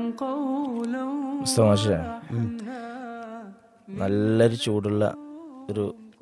മുസ്തഫ മാഷേ നല്ലൊരു ചൂടുള്ള ഒരു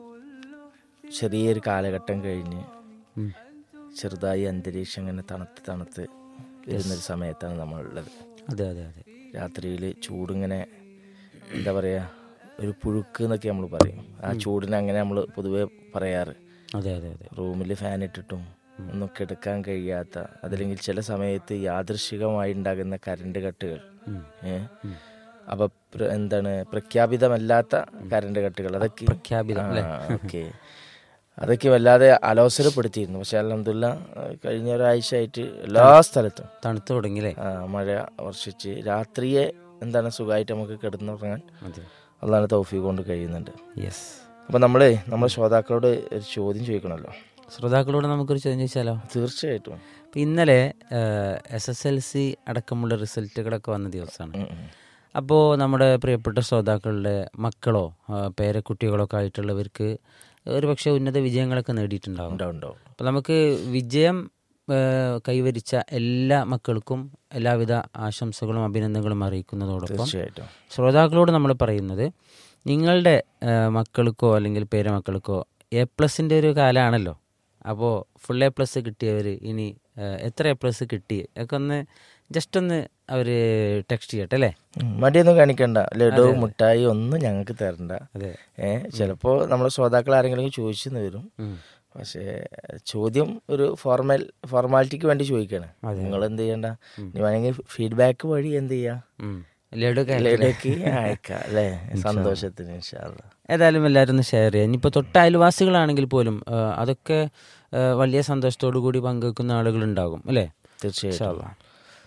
ചെറിയൊരു കാലഘട്ടം കഴിഞ്ഞ് ഉം. ചെറുതായി അന്തരീക്ഷം ഇങ്ങനെ തണുത്ത് തണുത്ത് വരുന്നൊരു സമയത്താണ് നമ്മളുള്ളത് അതെ അതെ അതെ രാത്രിയിൽ ചൂടിങ്ങനെ എന്താ പറയുക ഒരു പുഴുക്ക് എന്നൊക്കെ നമ്മൾ പറയും ആ ചൂടിനെ അങ്ങനെ നമ്മൾ പൊതുവെ പറയാറ് അതെ അതെ അതെ റൂമിൽ ഫാൻ ഇട്ടിട്ടും ഒന്നും കിടക്കാൻ കഴിയാത്ത അതല്ലെങ്കിൽ ചില സമയത്ത് യാദൃശികമായി ഉണ്ടാകുന്ന കരണ്ട് കട്ടുകൾ ഉം. ഏ അപ്പൊ പ്ര- എന്താണ് പ്രഖ്യാപിതമല്ലാത്ത കരണ്ട് കട്ടുകൾ അതൊക്കെ പ്രഖ്യാപിതം അല്ലേ ഓക്കെ അതൊക്കെ വല്ലാതെ അലോസരപ്പെടുത്തിയിരുന്നു പക്ഷെ അലഹമില്ല കഴിഞ്ഞ ഒരാഴ്ച ആയിട്ട് എല്ലാ സ്ഥലത്തും തണുത്ത് തുടങ്ങിയില്ലേ ആ, മഴ വർഷിച്ച് രാത്രിയെ എന്താണ് സുഖമായിട്ട് നമുക്ക് കിടന്നുറങ്ങാൻ അതെ അതാണ് തൗഫീഖ് കൊണ്ട് കഴിയുന്നുണ്ട് യെസ് അപ്പം നമ്മള് നമ്മുടെ ശ്രോതാക്കളോട് ഒരു ചോദ്യം ചോദിക്കണമല്ലോ ശ്രോതാക്കളോട് നമുക്കൊരു ചോദ്യം ചോദിച്ചാലോ തീർച്ചയായിട്ടും ഇപ്പം ഇന്നലെ എസ് എസ് എൽ സി അടക്കമുള്ള റിസൾട്ടുകളൊക്കെ വന്ന ദിവസമാണ് ഉം, ഉം. അപ്പോൾ നമ്മുടെ പ്രിയപ്പെട്ട ശ്രോതാക്കളുടെ മക്കളോ ആ, പേരക്കുട്ടികളോ ഒക്കെ ആയിട്ടുള്ളവർക്ക് ഒരു പക്ഷേ ഉന്നത വിജയങ്ങളൊക്കെ നേടിയിട്ടുണ്ടാകും ഉണ്ടാവും ഉണ്ടാവും അപ്പോൾ നമുക്ക് വിജയം ആ, കൈവരിച്ച എല്ലാ മക്കൾക്കും എല്ലാവിധ ആശംസകളും അഭിനന്ദനങ്ങളും അറിയിക്കുന്നതോടൊപ്പം തീർച്ചയായിട്ടും ശ്രോതാക്കളോട് നമ്മൾ പറയുന്നത് നിങ്ങളുടെ ആ, മക്കൾക്കോ അല്ലെങ്കിൽ പേരമക്കൾക്കോ എ പ്ലസിൻ്റെ ഒരു കാലമാണല്ലോ അപ്പോൾ ഫുൾ എ പ്ലസ് കിട്ടിയവർ ഇനി ആ, എത്ര എ പ്ലസ് കിട്ടി ഒക്കെ ഒന്ന് ജസ്റ്റ് ഒന്ന് അവർ ടെക്സ്റ്റ് ചെയ്യട്ടെ അല്ലേ ഉം, മടിയൊന്നും കാണിക്കണ്ട ലഡു മുട്ടായി ഒന്നും ഞങ്ങൾക്ക് തരണ്ട അതെ ഏ ചിലപ്പോ നമ്മുടെ ശ്രോതാക്കൾ ആരെങ്കിലും ചോദിച്ചെന്ന് വരും ഉം. പക്ഷേ ചോദ്യം ഒരു ഫോർമാൽ ഫോർമാലിറ്റിക്ക് വേണ്ടി ചോദിക്കാണ് നിങ്ങൾ എന്ത് ചെയ്യണ്ട നീ വേണമെങ്കിൽ ഫീഡ്ബാക്ക് വഴി എന്ത് ചെയ്യാ ഉം. ലഡു ഒക്കെ ലഡുക്ക് അയക്കാം അല്ലേ സന്തോഷത്തിന് ഇൻഷാ അല്ലാ. ഏതായാലും എല്ലാവരും ഒന്ന് ഷെയർ ചെയ്യാം ഇനിയിപ്പോൾ തൊട്ട അയൽവാസികളാണെങ്കിൽ പോലും ആ, അതൊക്കെ ആ, വലിയ സന്തോഷത്തോടു കൂടി പങ്കുവെക്കുന്ന ആളുകളുണ്ടാകും അല്ലേ തീർച്ചയായിട്ടും ഇൻഷാ അല്ലാ.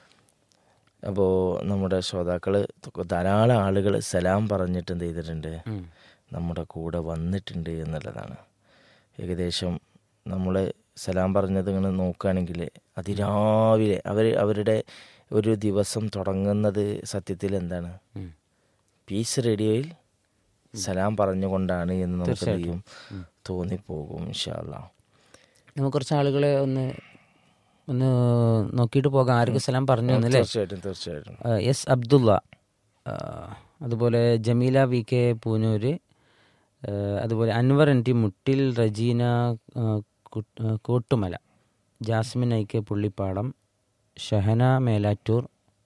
അപ്പോൾ നമ്മുടെ ശ്രോതാക്കള് ധാരാളം ആളുകൾ സലാം പറഞ്ഞിട്ട് എന്ത് ചെയ്തിട്ടുണ്ട് ഉം. നമ്മുടെ കൂടെ വന്നിട്ടുണ്ട് എന്നുള്ളതാണ് ഏകദേശം നമ്മൾ സലാം പറഞ്ഞത് ഇങ്ങനെ നോക്കുകയാണെങ്കിൽ അതിരാവിലെ അവർ അവരുടെ ഒരു ദിവസം തുടങ്ങുന്നത് സത്യത്തിൽ എന്താണ് ഉം. പീസ് റേഡിയോയിൽ സലാം പറഞ്ഞുകൊണ്ടാണ് എന്ന് നമുക്ക് എന്ത് ചെയ്യും തോന്നിപ്പോകും ഇൻഷാല്ല നമുക്ക് കുറച്ച് ആളുകളെ ഒന്ന് ഒന്ന് നോക്കിയിട്ട് പോകാം ആർക്ക് സലാം പറഞ്ഞു എന്നല്ലേ തീർച്ചയായിട്ടും തീർച്ചയായിട്ടും ആ, എസ് അബ്ദുള്ള ആ, അതുപോലെ ജമീല വി കെ പൂനൂര് ആ, അതുപോലെ അൻവർ എൻ ടി മുട്ടിൽ റജീന ആ, കു- ആ, Kottumala Jasmin I K Pullippadam Shahana Melattur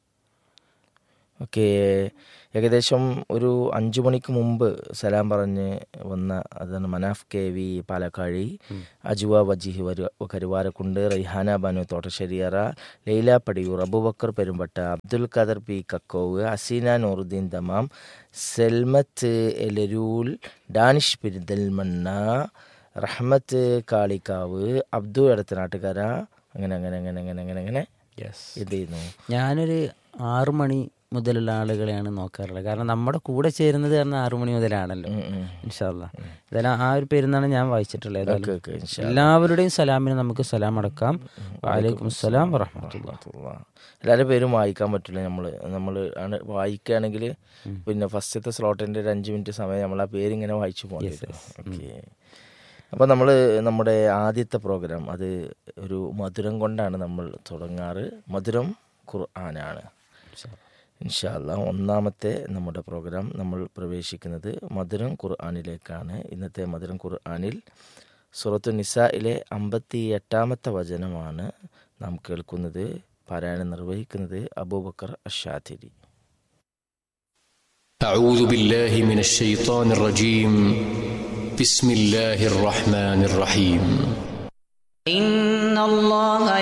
okay ഏകദേശം ഒരു അഞ്ചു മണിക്ക് മുമ്പ് സലാം പറഞ്ഞ് വന്ന അതാണ് മനാഫ് കെ വി പാലക്കാഴി അജുവ വജീഹ് വരു കരുവാരക്കുണ്ട് റൈഹാന ബാനു തോട്ടശ്ശേരിയറ ലൈല പടിയൂർ അബുബക്കർ പെരുമ്പട്ട അബ്ദുൽ ഖദർ പി കക്കോവ് അസീന നൂറുദ്ദീൻ തമാം സെൽമത്ത് എലരൂൽ ഡാനിഷ് പെരിന്തൽമണ്ണ റഹ്മത്ത് കാളിക്കാവ് അബ്ദു എടത്തനാട്ടുകര അങ്ങനെ അങ്ങനെ അങ്ങനെ അങ്ങനെ അങ്ങനെ അങ്ങനെ യെസ് എന്ത് ചെയ്യുന്നു ഞാനൊരു ആറു മണി മുതലുള്ള ആളുകളെയാണ് നോക്കാറുള്ളത് കാരണം നമ്മുടെ കൂടെ ചേരുന്നത് കാരണം ആറു മണി മുതലാണല്ലോ ഉം, ഉം. ഇൻഷാല്ല ഇതെല്ലാം ആ ഒരു പേരുന്നാണ് ഞാൻ വായിച്ചിട്ടുള്ളത് ഏതായാലും ഓക്കെ, ഓക്കെ, ഇൻഷാ എല്ലാവരുടെയും സലാമിന് നമുക്ക് സലാം അടക്കാം വാലേക്കും സലാം വറഹമത്തുള്ള റഹ്മത്തുള്ളാ. എല്ലാവരുടെ പേരും വായിക്കാൻ പറ്റില്ല നമ്മൾ നമ്മൾ ആണ് വായിക്കുകയാണെങ്കിൽ പിന്നെ ഫസ്റ്റത്തെ സ്ലോട്ടിന്റെ ഒരു അഞ്ച് മിനിറ്റ് സമയം നമ്മൾ ആ പേര് ഇങ്ങനെ വായിച്ചു പോകണം ഓക്കെ അപ്പോൾ നമ്മൾ നമ്മുടെ ആദ്യത്തെ പ്രോഗ്രാം അത് ഒരു മധുരം കൊണ്ടാണ് നമ്മൾ തുടങ്ങാറ് മധുരം ഖുർആനാണ് ഇൻഷാല്ല ഒന്നാമത്തെ നമ്മുടെ പ്രോഗ്രാം നമ്മൾ പ്രവേശിക്കുന്നത് മധുരം ഖുർആാനിലേക്കാണ് ഇന്നത്തെ മധുരം ഖുർആാനിൽ സുറത്തു നിസയിലെ അമ്പത്തി എട്ടാമത്തെ വചനമാണ് നാം കേൾക്കുന്നത് പാരായണം നിർവഹിക്കുന്നത് അബൂബക്കർ അഷാഥിരി أعوذ بالله من الشيطان الرجيم بسم الله الرحمن الرحيم إن الله